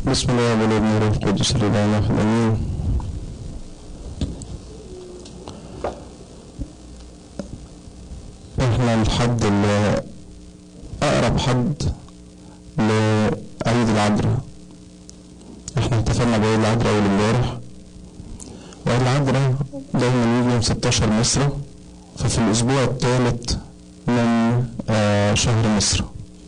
بسم الله والابن والروح القدس الاله واحد امين احنا الحد اللي اقرب حد لعيد العذراء احنا احتفلنا بعيد العذراء اول امبارح وعيد العذراء دايما يجي يوم 16 مصر ففي الاسبوع الثالث من آه شهر مصر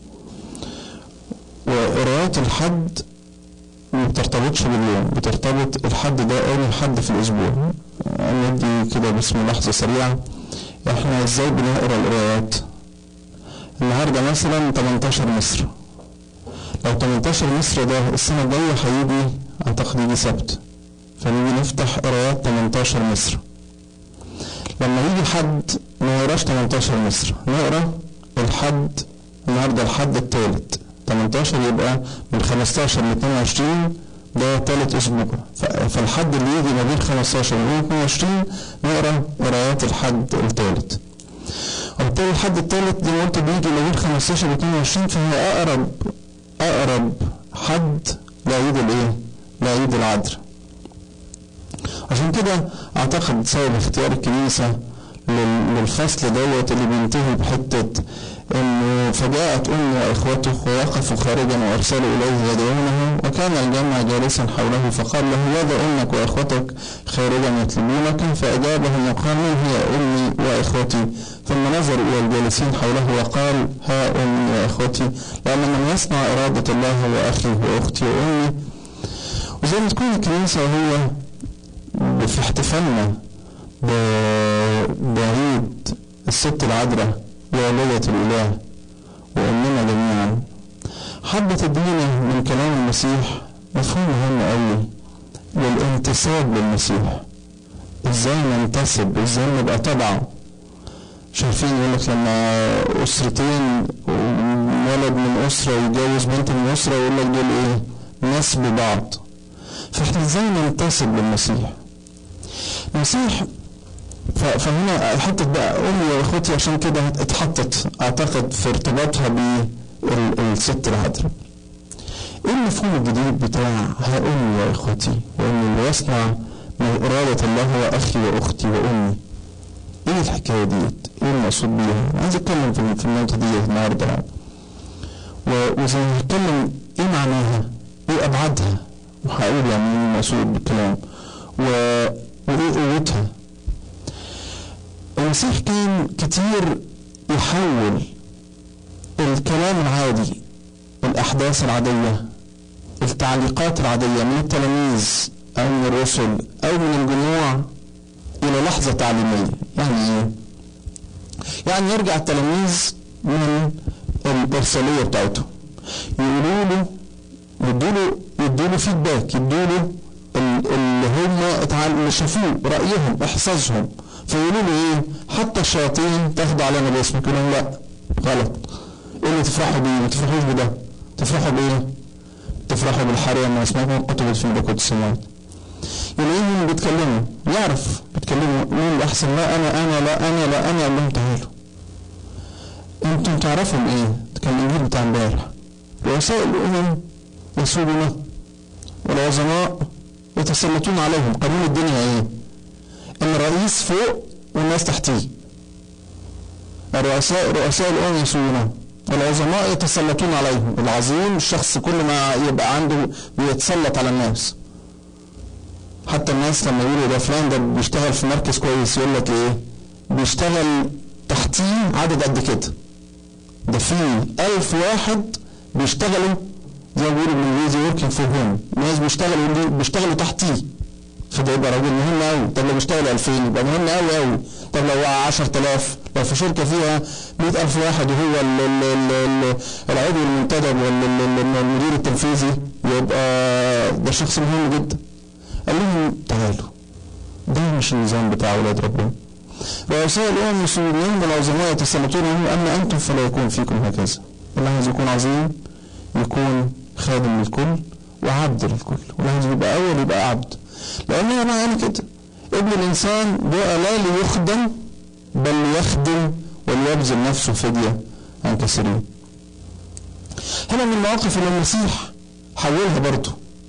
وقراءات الحد ما بترتبطش باليوم بترتبط الحد ده أول حد في الأسبوع ندي كده بس ملاحظة سريعة احنا ازاي بنقرا القراءات النهارده مثلا 18 مصر لو 18 مصر ده السنة الجاية هيجي أعتقد يجي سبت فنيجي نفتح قراءات 18 مصر لما يجي حد ما يقراش 18 مصر نقرا الحد النهارده الحد الثالث 18 يبقى من 15 ل 22 ده ثالث اسبوع فالحد اللي يجي ما بين 15 و 22 نقرا قراءات الحد الثالث وبالتالي الحد الثالث زي ما قلت بيجي ما بين 15 و 22 فهو اقرب اقرب حد لعيد الايه؟ لعيد العذراء عشان كده اعتقد سبب اختيار الكنيسه للفصل دوت اللي بينتهي بحته انه فجاءت امه واخوته ووقفوا خارجا وارسلوا اليه يدعونه وكان الجمع جالسا حوله فقال له يد امك واخوتك خارجا يطلبونك فاجابهم وقال من هي امي واخوتي ثم نظر الى الجالسين حوله وقال ها امي واخوتي لان من يصنع اراده الله هو اخي واختي وامي وزي ما تكون الكنيسه وهي في احتفالنا بعيد الست العذراء والدة الإله وأمنا جميعا حابة تدينا من كلام المسيح مفهوم مهم قوي للانتساب للمسيح ازاي ننتسب ازاي نبقى تبعه شايفين يقول لك لما اسرتين ولد من اسره يتجوز بنت من اسره يقول لك دول ايه نسب بعض فاحنا ازاي ننتسب للمسيح المسيح فهنا حطت بقى امي واخوتي عشان كده اتحطت اعتقد في ارتباطها بالست العذراء ايه المفهوم الجديد بتاع ها امي واخوتي وان اللي يصنع من إرادة الله هو أخي وأختي وأمي إيه الحكاية ديت؟ إيه المقصود بيها؟ أنا عايز أتكلم في النقطة ديت النهاردة وزي ما هتكلم إيه معناها؟ إيه أبعادها؟ وهقول يعني إيه المقصود بالكلام و... وإيه قوتها؟ المسيح كان كتير يحول الكلام العادي الأحداث العادية التعليقات العادية من التلاميذ أو من الرسل أو من الجموع إلى لحظة تعليمية يعني إيه؟ يعني يرجع التلاميذ من الإرسالية بتاعتهم يقولوا له يدوا له يدوا له فيدباك يدوا له اللي هم اللي شافوه رأيهم إحساسهم فيقولوا له ايه حتى الشياطين تخضع لنا باسمك يقول لهم لا غلط ايه اللي تفرحوا بيه ما تفرحوش بده تفرحوا بايه تفرحوا بالحرية ما اسمعكم كتبت في ملكوت السماوات يلاقيهم بيتكلموا يعرف بيتكلموا مين اللي احسن لا انا انا لا انا لا انا اقول لهم تعالوا انتم تعرفوا ايه كان الانجيل بتاع امبارح رؤساء الامم يسودون والعظماء يتسلطون عليهم قانون الدنيا ايه ان الرئيس فوق والناس تحتيه الرؤساء رؤساء الامم يسودون العظماء يتسلطون عليهم العظيم الشخص كل ما يبقى عنده بيتسلط على الناس حتى الناس لما يقولوا ده فلان ده بيشتغل في مركز كويس يقول لك ايه بيشتغل تحتيه عدد قد كده ده في ألف واحد بيشتغلوا زي ما بيقولوا بالانجليزي وركينج فور هوم ناس بيشتغلوا بيشتغلوا تحتيه فده يبقى راجل مهم قوي طب لو بيشتغل 2000 يبقى مهم قوي قوي طب لو 10000 لو في شركه فيها 100000 واحد وهو ال ال ال العضو المنتدب والمدير التنفيذي يبقى ده شخص مهم جدا قال لهم تعالوا ده مش النظام بتاع اولاد ربنا رؤساء الامم يسودون والعظماء يتسلطون اما انتم فلا يكون فيكم هكذا اللي عايز يكون عظيم يكون خادم للكل وعبد للكل واللي عايز يبقى اول يبقى عبد لأن هو معنى كده ابن الإنسان جاء لا ليخدم بل ليخدم وليبذل نفسه فدية عن كثيرين هنا من المواقف اللي المسيح حولها برضه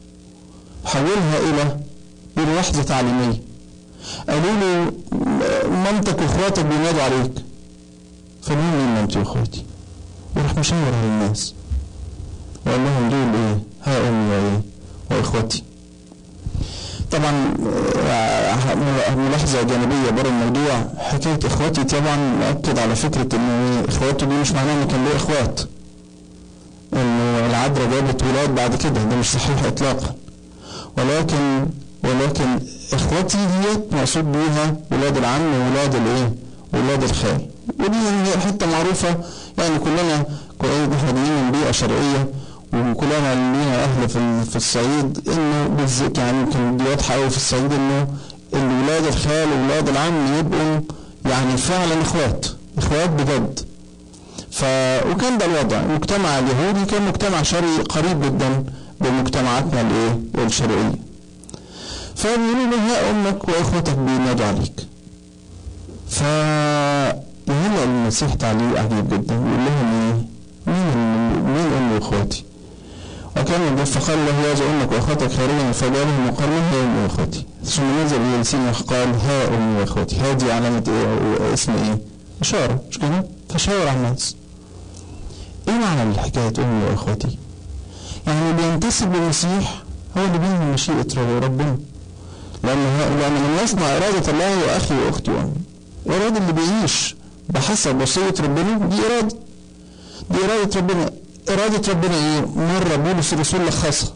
حولها الى الى لحظه تعليميه قالوا له مامتك واخواتك بينادوا عليك فمين مين مامتي واخواتي وراح مشاور على الناس وقال لهم دول ايه ها امي وايه واخواتي طبعا آه، ملاحظة جانبية بره الموضوع حكاية اخواتي طبعا مؤكد على فكرة ان اخواته دي مش معناها ان كان له اخوات انه العذراء جابت ولاد بعد كده ده مش صحيح اطلاقا ولكن ولكن اخواتي ديت مقصود بيها ولاد العم وولاد الايه ولاد الخال ودي هي حته معروفه يعني كلنا كلنا احنا جايين من بيئه شرقيه وكلنا لينا اهل في في الصعيد انه بالذات يعني يمكن دي واضحه قوي في الصعيد انه الولاد الخال وولاد العم يبقوا يعني فعلا اخوات اخوات بجد ف وكان ده الوضع المجتمع اليهودي كان مجتمع شرقي قريب جدا بمجتمعاتنا الايه الشرقيه فبيقولوا له ها امك واخوتك بينادوا عليك ف هنا المسيح تعليق عجيب جدا يقول لهم ايه مين مين امي واخواتي وكان يقول فقال له هذا امك واخوتك خارجا فجعلهم مقرنا هي امي واخوتي ثم نزل الى لسانه وقال ها امي واخوتي هذه علامه ايه اسم ايه اشاره مش كده فشاور على الناس ايه معنى الحكايه امي واخوتي يعني اللي بينتسب للمسيح هو اللي بيعمل مشيئه ربنا لأن لأن من يصنع إرادة الله هو أخي وأختي وأمي الإرادة اللي بيعيش بحسب وصية ربنا دي إرادة دي إرادة ربنا إرادة ربنا إيه؟ مرة بولس الرسول لخصها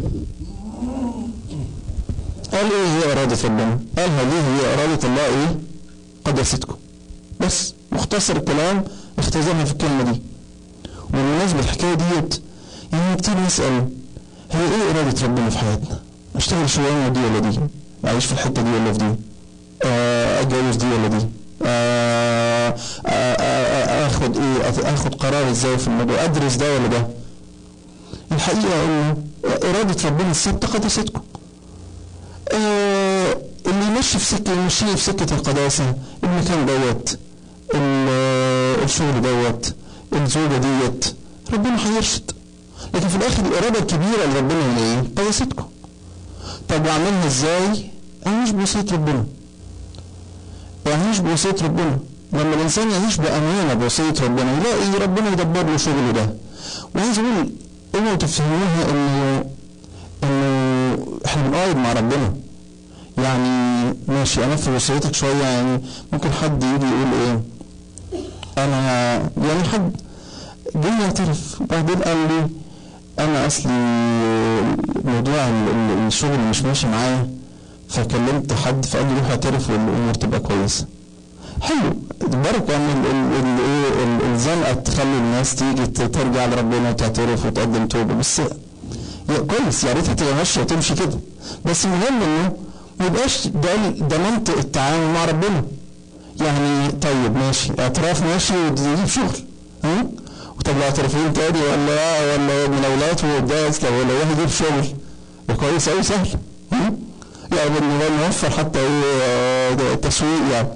قال إيه هي إرادة ربنا؟ قال هذه هي إرادة الله إيه؟ قداستكم بس مختصر الكلام اختزلها في الكلمة دي وبالمناسبة الحكاية ديت يعني كتير نسأل هي إيه إرادة ربنا في حياتنا؟ أشتغل شغلانة دي ولا دي؟ أعيش في الحتة دي ولا في دي؟ أتجوز دي ولا دي؟ اخد ايه اخد قرار ازاي في الموضوع ادرس ده ولا ده الحقيقه انه اراده ربنا الثابته قداستكم آه اللي يمشي في سكه يمشيني في سكه القداسه المكان دوت الشغل دوت الزوجه ديت ربنا هيرشد لكن في الاخر الاراده الكبيره اللي ربنا هي ايه؟ قداستكم طب واعملها ازاي؟ اعيش بوصيه ربنا يعيش بوصية ربنا لما الإنسان يعيش بأمانة بوصية ربنا يلاقي ربنا يدبر له شغله ده وعايز أقول اوعوا تفهموها إنه إنه إحنا بنقعد مع ربنا يعني ماشي أنفذ وصيتك شوية يعني ممكن حد يجي يقول إيه أنا يعني حد جه يعترف وبعدين قال لي أنا أصلي موضوع الشغل مش ماشي معايا فكلمت حد فقال لي روح اعترف والامور تبقى كويسه. حلو البركه ان الزنقه تخلي الناس تيجي ترجع لربنا وتعترف وتقدم توبه بس كويس يا ريتها تبقى ماشيه وتمشي كده بس المهم انه ما يبقاش ده ده منطق التعامل مع ربنا. يعني طيب ماشي اعتراف ماشي وتجيب شغل ها؟ وطب اعترافين تاني ولا ولا مناولات وقداس لو لو واحد يجيب شغل كويس قوي سهل ها؟ يعني نوفر حتى ايه تسويق يعني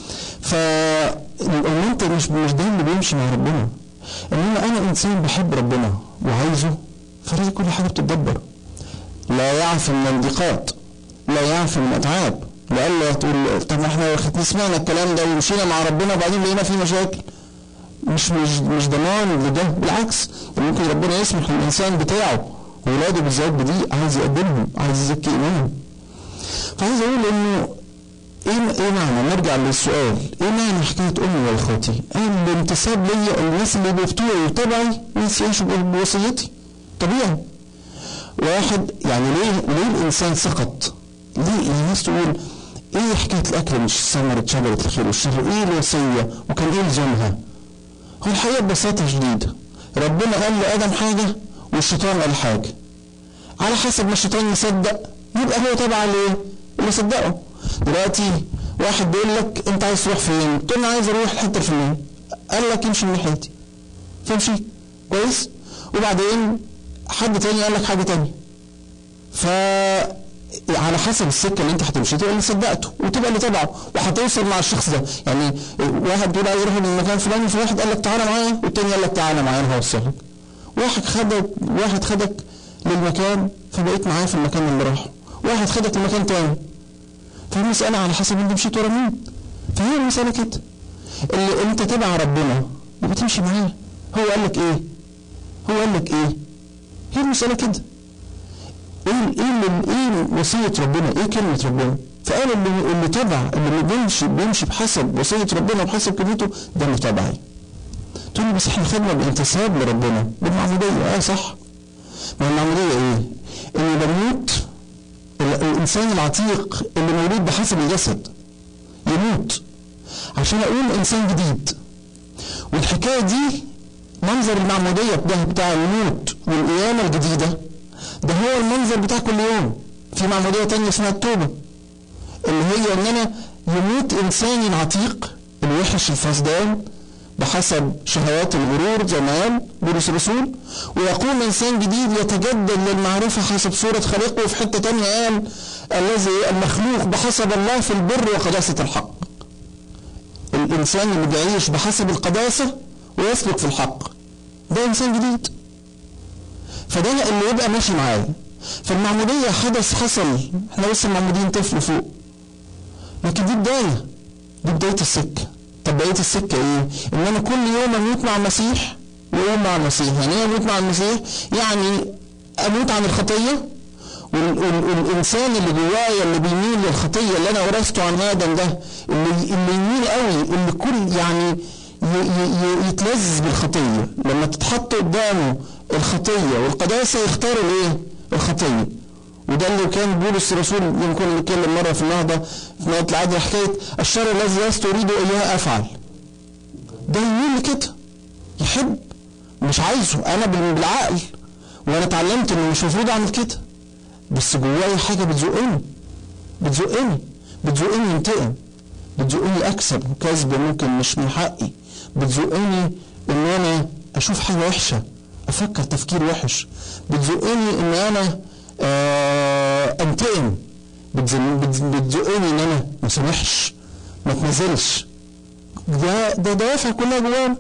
فالمنطق مش مش ده اللي بيمشي مع ربنا انما انا انسان بحب ربنا وعايزه فلازم كل حاجه بتتدبر لا يعفي من الضيقات لا يعفي من اتعاب لألا تقول طب ما احنا سمعنا الكلام ده ومشينا مع ربنا وبعدين لقينا في مشاكل مش مش مش ضمان لده بالعكس ممكن ربنا يسمح للانسان بتاعه ولاده بالذات بدي عايز يقدمهم عايز يزكي ايمانهم فعايز اقول انه ايه ايه معنى نرجع للسؤال ايه معنى حكايه امي واخواتي؟ انا الانتساب ليا الناس اللي بيفتوها وتبعي ناس يعيشوا بوصيتي طبيعي واحد يعني ليه ليه الانسان سقط؟ ليه الناس تقول ايه حكايه الاكل مش ثمره شجره الخير والشر؟ ايه الوصيه؟ وكان ايه لزومها؟ هو الحقيقه ببساطه شديده ربنا قال لادم حاجه والشيطان قال حاجه على حسب ما الشيطان يصدق يبقى هو تبع لايه؟ اللي صدقه دلوقتي واحد بيقول لك انت عايز تروح فين؟ تقول له عايز اروح الحته الفلانيه قال لك امشي من ناحيتي فامشي كويس؟ وبعدين حد تاني قال لك حاجه تانيه ف على حسب السكه اللي انت هتمشي تبقى اللي صدقته وتبقى اللي تبعه وهتوصل مع الشخص ده يعني واحد بيقول عايز يروح من مكان فلاني فواحد قال لك تعالى معايا والتاني قال لك تعالى معايا انا هوصلك واحد خدك واحد خدك للمكان فبقيت معاه في المكان اللي راحه واحد خدك لمكان تاني فالمسألة على حسب انت مشيت ورا مين فهي المسألة كده اللي انت تبع ربنا يبقى تمشي معاه هو قال لك ايه هو قال لك ايه هي المسألة كده ايه ايه اللي ايه وصية ربنا ايه كلمة ربنا فقال اللي اللي تبع اللي بيمشي بيمشي بحسب وصية ربنا وبحسب كلمته ده اللي تبعي تقول لي بس احنا خدنا بانتساب لربنا بالمعمودية اه صح ما المعمودية ايه اني بموت الانسان العتيق اللي مولود بحسب الجسد يموت عشان اقول انسان جديد والحكايه دي منظر المعموديه ده بتاع الموت والقيامه الجديده ده هو المنظر بتاع كل يوم في معموديه تانية اسمها التوبه اللي هي ان انا يموت انساني العتيق الوحش الفسدان بحسب شهوات الغرور زي ما قال بولس الرسول ويقوم انسان جديد يتجدد للمعرفه حسب صوره خالقه وفي حته تانية قال الذي المخلوق بحسب الله في البر وقداسه الحق. الانسان اللي بيعيش بحسب القداسه ويسلك في الحق. ده انسان جديد. فده اللي يبقى ماشي معايا. فالمعموديه حدث حصل احنا لسه معمودين طفل فوق. لكن دي بدايه. دي بدايه السكه. طب بقيه السكه ايه؟ ان انا كل يوم اموت مع المسيح ويوم مع المسيح، يعني ايه اموت مع المسيح؟ يعني اموت عن الخطيه والانسان اللي جوايا اللي بيميل للخطيه اللي انا ورثته عن ادم ده اللي اللي يميل قوي اللي كل يعني يتلذذ بالخطيه لما تتحط قدامه الخطيه والقداسه يختار الايه؟ الخطيه وده اللي كان بولس الرسول يمكن نتكلم مره في النهضه في نهايه العهد حكايه الشر الذي لست اريد اياه افعل. ده يميل لكده يحب مش عايزه انا بالعقل وانا اتعلمت انه مش المفروض اعمل كده بس جوايا حاجه بتزقني بتزقني بتزقني انتقم بتزقني اكسب كذب ممكن مش من حقي بتزقني ان انا اشوف حاجه وحشه افكر تفكير وحش بتزقني ان انا آه انتقم بتزقني ان انا ما سامحش ما اتنازلش ده ده دوافع كلها جوانا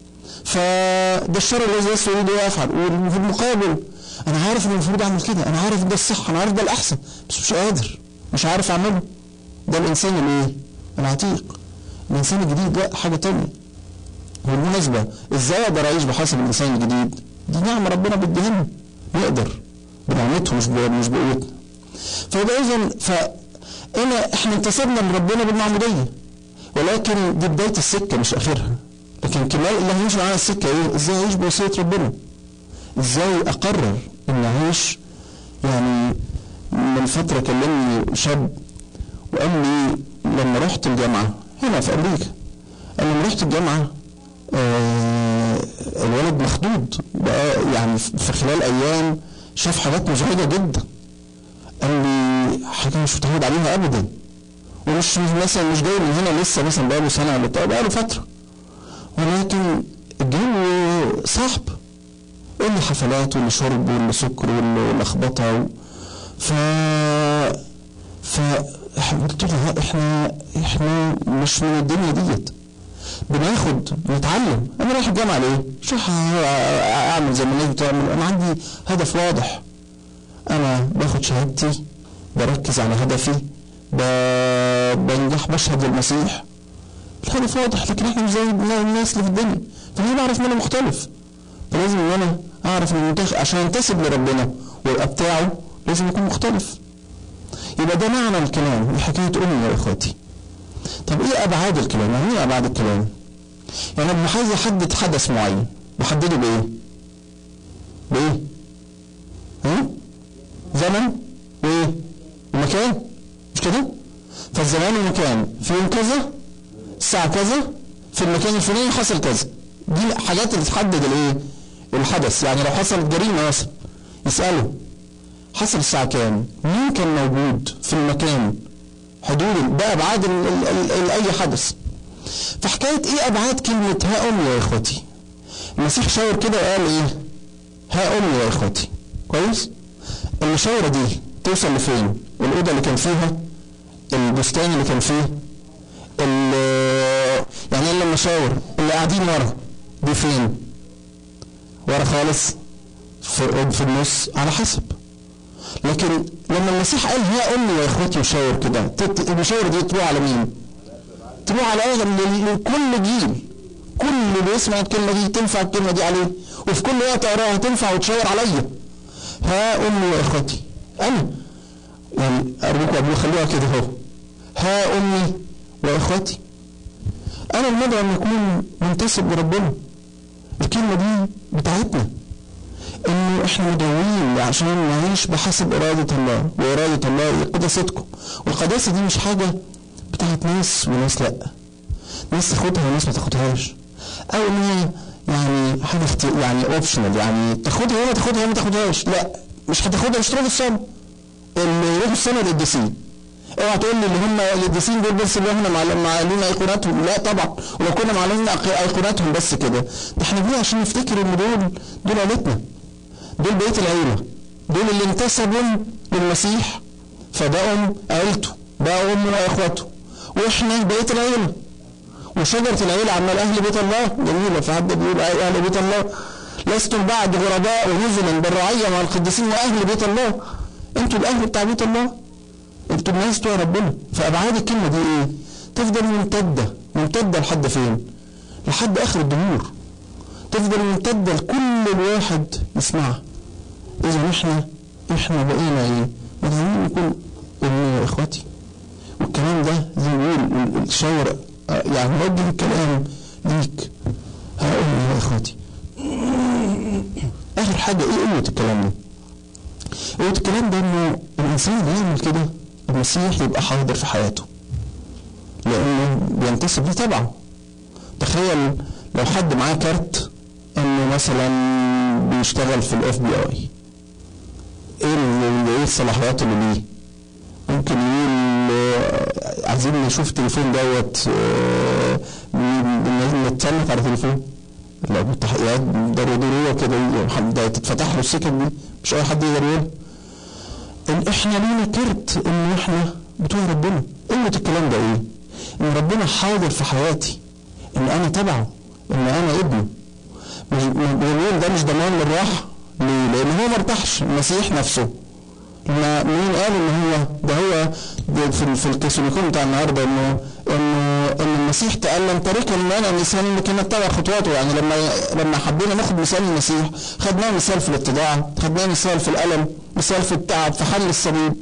فده الشر الذي لست اريد ان افعل وفي المقابل انا عارف ان المفروض اعمل كده انا عارف ده الصح انا عارف ده الاحسن بس مش قادر مش عارف اعمله ده الانسان الايه العتيق الانسان الجديد ده حاجه تانية بالمناسبه ازاي اقدر اعيش بحسب الانسان الجديد دي نعمه ربنا بيديها لنا نقدر بنعمته مش مش بقوتنا فيبقى اذا فانا احنا انتسبنا لربنا بالمعموديه ولكن دي بدايه السكه مش اخرها لكن كمال اللي هيمشي معانا السكه ايه؟ ازاي اعيش بوصيه ربنا؟ ازاي اقرر ان اعيش يعني من فتره كلمني شاب وقال لي لما رحت الجامعه هنا في امريكا قال لما رحت الجامعه آه الولد مخدود بقى يعني في خلال ايام شاف حاجات مزعجه جدا قال لي حاجه مش متعود عليها ابدا ومش مثلا مش جاي من هنا لسه مثلا بقاله سنه ولا بتاع بقاله فتره ولكن الجو صعب اللي حفلات واللي شرب واللي سكر واللي لخبطه و... ف ف قلت له احنا احنا مش من الدنيا ديت بناخد نتعلم انا رايح الجامعه ليه؟ مش رايح اعمل زي ما الناس بتعمل انا عندي هدف واضح انا باخد شهادتي بركز على هدفي بنجح بشهد للمسيح الهدف واضح لكن احنا مش زي الناس اللي في الدنيا فانا بعرف ان انا مختلف فلازم ان انا اعرف ان عشان انتسب لربنا ويبقى بتاعه لازم يكون مختلف يبقى ده معنى الكلام حكايه امي يا اخواتي طب ايه ابعاد الكلام يعني ايه ابعاد الكلام يعني انا عايز احدد حدث معين بحدده بايه بايه ها زمن وايه ومكان مش كده فالزمان والمكان في يوم كذا الساعة كذا في المكان الفلاني حصل كذا دي الحاجات اللي تحدد الايه الحدث يعني لو حصل جريمة مثلا يسأله حصل الساعة كام مين كان موجود في المكان حدود ده ابعاد ال ال ال ال اي حدث فحكاية ايه ابعاد كلمة ها امي يا اخوتي المسيح شاور كده وقال ايه ها امي يا اخوتي كويس المشاورة دي توصل لفين الأوضة اللي كان فيها البستان اللي كان فيه يعني ايه لما شاور اللي قاعدين ورا دي فين ورا خالص في, في النص على حسب لكن لما المسيح قال ها امي يا اخوتي وشاور كده تت- المشاور دي تروح على مين؟ تروح على أغلب- كل جيل كل اللي يسمع الكلمه دي تنفع الكلمه دي عليه وفي كل وقت اقراها تنفع وتشاور عليا ها امي يا اخوتي انا يعني ارجوكم ابوه خلوها كده اهو ها امي واخوتي انا المدعو ان اكون منتسب لربنا الكلمه دي بتاعتنا انه احنا مدعوين عشان نعيش بحسب اراده الله واراده الله هي قداستكم والقداسه دي مش حاجه بتاعت ناس وناس لا ناس تاخدها وناس ما تاخدهاش او ان هي يعني حاجه اختي- يعني اوبشنال يعني تاخدها يا ما تاخدها يا ما تاخدهاش لا مش هتاخدها مش تروح السما اللي يروحوا السما القديسين اوعى تقول لي اللي هم القديسين دول بس اللي احنا معل- معلين ايقوناتهم لا طبعا ولو كنا معلين أق- ايقوناتهم بس كده ده احنا بنقول عشان نفتكر ان دول دول عيلتنا دول بقيه العيله دول اللي انتسبوا للمسيح فبقوا عيلته بقوا امه واخواته واحنا بقيه العيله وشجره العيله عمال اهل بيت الله جميله في حد بيقول اهل بيت الله لستم بعد غرباء ونزلا بالرعيه مع القديسين واهل بيت الله انتوا الاهل بتاع بيت الله انتوا الناس بتوع ربنا فابعاد الكلمه دي ايه؟ تفضل ممتده ممتده لحد فين؟ لحد اخر الدهور تفضل ممتده لكل الواحد يسمعها اذا احنا احنا بقينا ايه؟ مدعوين نكون امي واخواتي والكلام ده زي ما بيقول ال- الشاور آه، يعني وجه الكلام ليك ها امي واخواتي اخر حاجه ايه قوه الكلام ده؟ قوه الكلام ده انه الانسان اللي يعمل كده المسيح يبقى حاضر في حياته لانه بينتسب لتبعه تخيل لو حد معاه كارت انه مثلا بيشتغل في الاف بي اي ايه ال- ايه الصلاحيات اللي ليه ممكن يقول آه، عايزين نشوف التليفون دوت آه، ن- نتصنف على تليفون لو التحقيقات ضرورية كده ي- حد- ده تتفتح له السكك دي مش اي حد يقدر يقول ان احنا لينا كرت ان احنا بتوع ربنا قوة الكلام ده ايه ان ربنا حاضر في حياتي ان انا تبعه ان انا ابنه مش بنقول ده مش ضمان للراحة ليه؟ لان هو ما ارتاحش المسيح نفسه ما مين قال ان هو ده هو ده في في الكاثوليكون بتاع النهارده انه انه ان المسيح تألم تاركا لنا مثال لكي نتبع خطواته يعني لما لما حبينا ناخد مثال المسيح خدناه مثال في الاتضاع خدناه مثال في الألم مثال في التعب في حل الصليب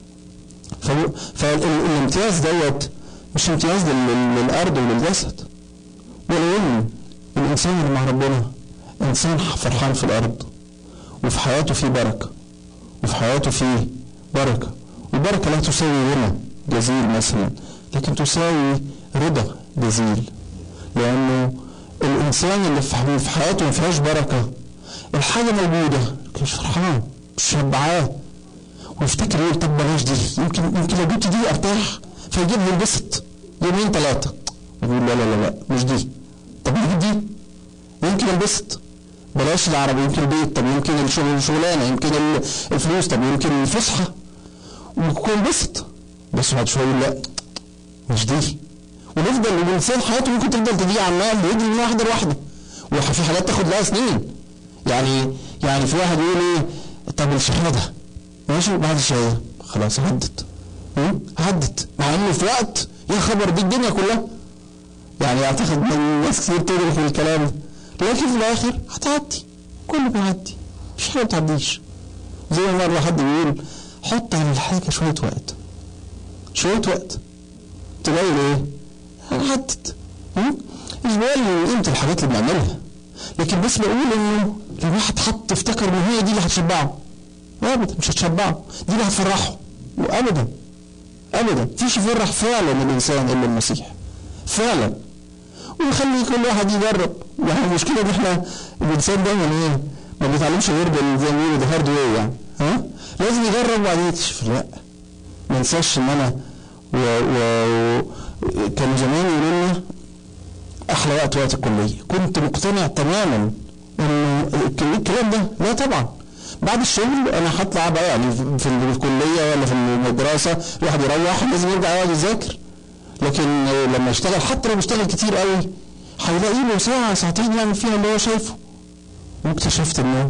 فالامتياز دوت مش امتياز لل- للأرض وللجسد ولو ان الإنسان اللي مع ربنا إنسان فرحان في الأرض وفي حياته فيه بركة وفي حياته فيه بركة والبركة لا تساوي غنى جزيل مثلا لكن تساوي رضا جزيل لأنه الإنسان اللي في في حياته ما فيهاش بركة الحاجة موجودة لكن مش فرحان مش شبعان ويفتكر يقول طب بلاش دي يمكن يمكن لو جبت دي ارتاح فيجيب لي البسط يومين ثلاثة يقول لا لا لا لا مش دي طب نجيب دي يمكن البسط بلاش العربي يمكن البيت طب يمكن الشغل الشغلانه يمكن ال- الفلوس طب يمكن الفسحه ويكون بسط بس بعد شويه يقول لا مش دي ونفضل الانسان حياته ممكن تفضل تضيع عمال يجري من واحده لواحده وفي حاجات تاخد لها سنين يعني يعني في واحد يقول ايه طب الشهاده ماشي بعد الشهاده خلاص عدت هم؟ عدت مع انه في وقت يا خبر دي الدنيا كلها يعني اعتقد ان ناس كتير تدرك في الكلام ده لكن في الاخر هتعدي كله بيعدي مفيش حاجه ما بتعديش زي ما مره حد بيقول حط على الحاجه شويه وقت شويه وقت تلاقي ايه؟ عدت هم؟ مش بقول قيمه الحاجات اللي بنعملها لكن بس بقول انه لو واحد حط افتكر ان هي دي اللي هتشبعه ابدا مش هتشبعه دي اللي هتفرحه وابدا ابدا فيش يفرح فعلا الانسان الا المسيح فعلا ونخلي كل واحد يجرب يعني المشكله ان احنا الانسان دايما ايه ما بيتعلمش غير بال- زي ما بيقولوا ده هارد واي يعني ها لازم يجرب وبعدين يكتشف لا ما انساش ان انا و... و... و... كانوا زمان يقولوا لنا احلى وقت وقت الكليه كنت مقتنع تماما انه الك- الكلام ده لا طبعا بعد الشغل انا هطلع بقى يعني في في الكليه ولا في المدرسه الواحد يروح لازم يرجع يقعد يذاكر لكن لما يشتغل حتى لو بيشتغل كتير قوي هيلاقي له ساعه ساعتين يعمل فيها اللي هو شايفه واكتشفت انه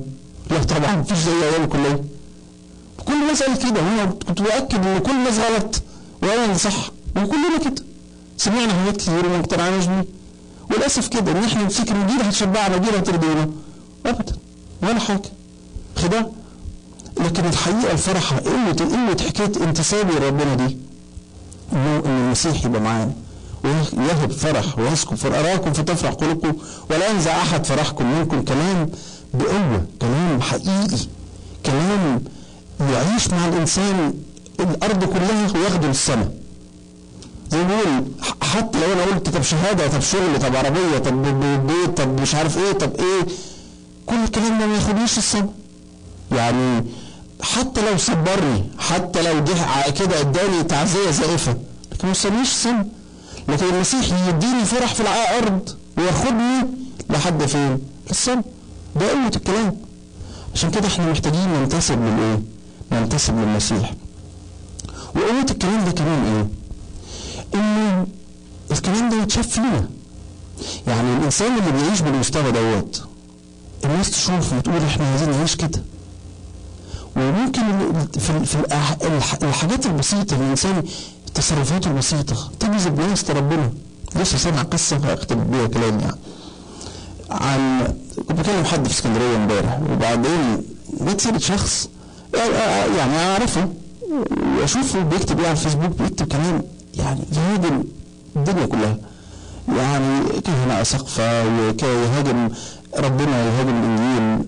لا طبعا مفيش زي ايام الكليه كل الناس قالت كده وانا كنت متاكد ان كل الناس غلط وانا اللي صح وكلنا كده سمعنا حاجات كتير وما اقتنعناش بيه وللاسف كده ان احنا نفتكر ان دي اللي هتشبعنا دي اللي هترضينا ابدا ولا حاجه خداع لكن الحقيقه الفرحه قله قله حكايه انتسابي لربنا دي انه ان المسيح يبقى معانا ويهب فرح ويسكب فرح اراكم فتفرح قلوبكم ولا ينزع احد فرحكم منكم كلام بقوه كلام حقيقي كلام يعيش مع الانسان الارض كلها وياخده للسماء زي ما بيقول حتى لو انا قلت طب شهاده طب شغل طب عربيه طب بيت طب مش عارف ايه طب ايه كل الكلام ده ما ياخدنيش السما يعني حتى لو صبرني حتى لو جه كده اداني تعزيه زائفه لكن ما يوصلنيش السما لكن المسيح يديني فرح في الارض وياخدني لحد فين؟ للسما ده قوه الكلام عشان كده احنا محتاجين ننتسب للايه؟ ننتسب للمسيح وقوه الكلام ده كمان ايه؟ انه الكلام ده يتشاف فينا يعني الانسان اللي بيعيش بالمستوى دوت الناس تشوف وتقول احنا عايزين نعيش كده وممكن في, في الحاجات البسيطه الانسان تصرفاته البسيطه تجذب ناس لربنا لسه سامع قصه اختم بيها كلام يعني عن كنت بكلم حد في اسكندريه امبارح وبعدين جت سيره شخص يعني اعرفه واشوفه بيكتب ايه على الفيسبوك بيكتب كلام يعني يهاجم الدنيا كلها يعني كهنة سقفة ويهاجم ربنا يهاجم الإنجيل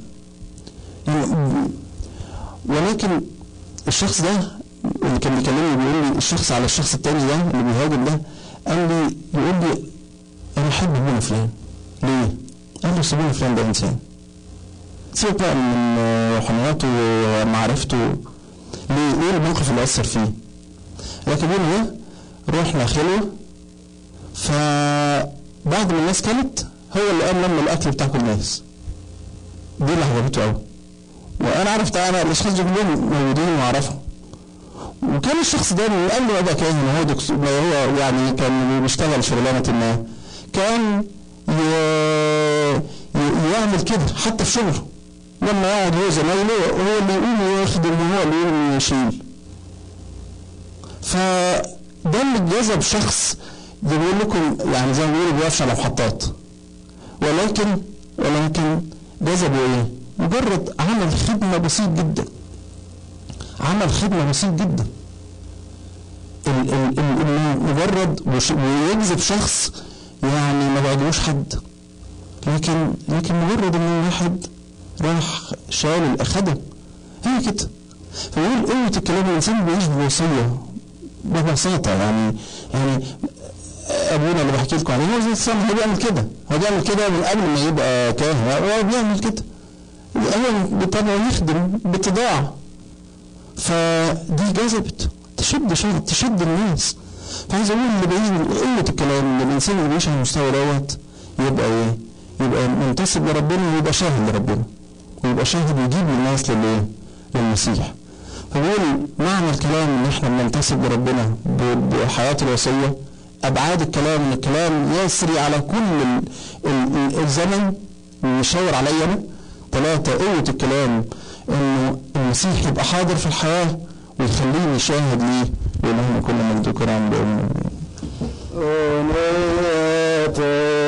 ولكن الشخص ده اللي كان بيكلمني بيقول لي الشخص على الشخص التاني ده اللي بيهاجم ده قال لي بيقول لي أنا أحب ابونا فلان ليه؟ قال لي ابونا فلان ده إنسان سيبك بقى من روحانياته ومعرفته ليه؟ إيه الموقف اللي أثر فيه؟ لكن بيقول لي رحنا خلوة فبعد ما الناس كلت هو اللي قام لما الاكل بتاع كل الناس دي اللي عجبته قوي وانا عرفت انا الاشخاص دول كلهم موجودين واعرفهم وكان الشخص ده من قبل ما يبقى كاهن وهو دكتور هو يعني كان بيشتغل شغلانه ما كان يعمل كده حتى في شغله لما يقعد هو زمايله هو اللي يقوم يخدم وهو اللي يقوم يشيل فده اللي جذب شخص زي بيقول لكم يعني زي ما بيقولوا بيقفش على محطات ولكن ولكن جذبه ايه؟ مجرد عمل خدمه بسيط جدا عمل خدمه بسيط جدا مجرد ويجذب شخص يعني ما بعدوش حد لكن لكن مجرد ان واحد راح شال خدم هي كده فيقول قوة الكلام الإنسان بيعيش بوصية ببساطة يعني يعني أبونا اللي بحكي لكم عليه هو زي السلام هو بيعمل كده هو بيعمل كده من قبل ما يبقى كاهن هو بيعمل كده هو بالطبع يخدم باتضاع فدي جذبت تشد شد تشد الناس فعايز اقول اللي بعيد من قله الكلام ان الانسان اللي بيعيش على المستوى دوت يبقى ايه؟ يبقى منتسب لربنا ويبقى شاهد لربنا ويبقى شاهد ويجيب الناس للايه؟ للمسيح فبيقول معنى الكلام ان احنا بننتسب لربنا بحياه الوصيه ابعاد الكلام ان الكلام يسري على كل الزمن ويشاور عليا انا ثلاثه قوه الكلام انه المسيح يبقى حاضر في الحياه ويخليني شاهد ليه ولهم كل مجد وكرم بأمه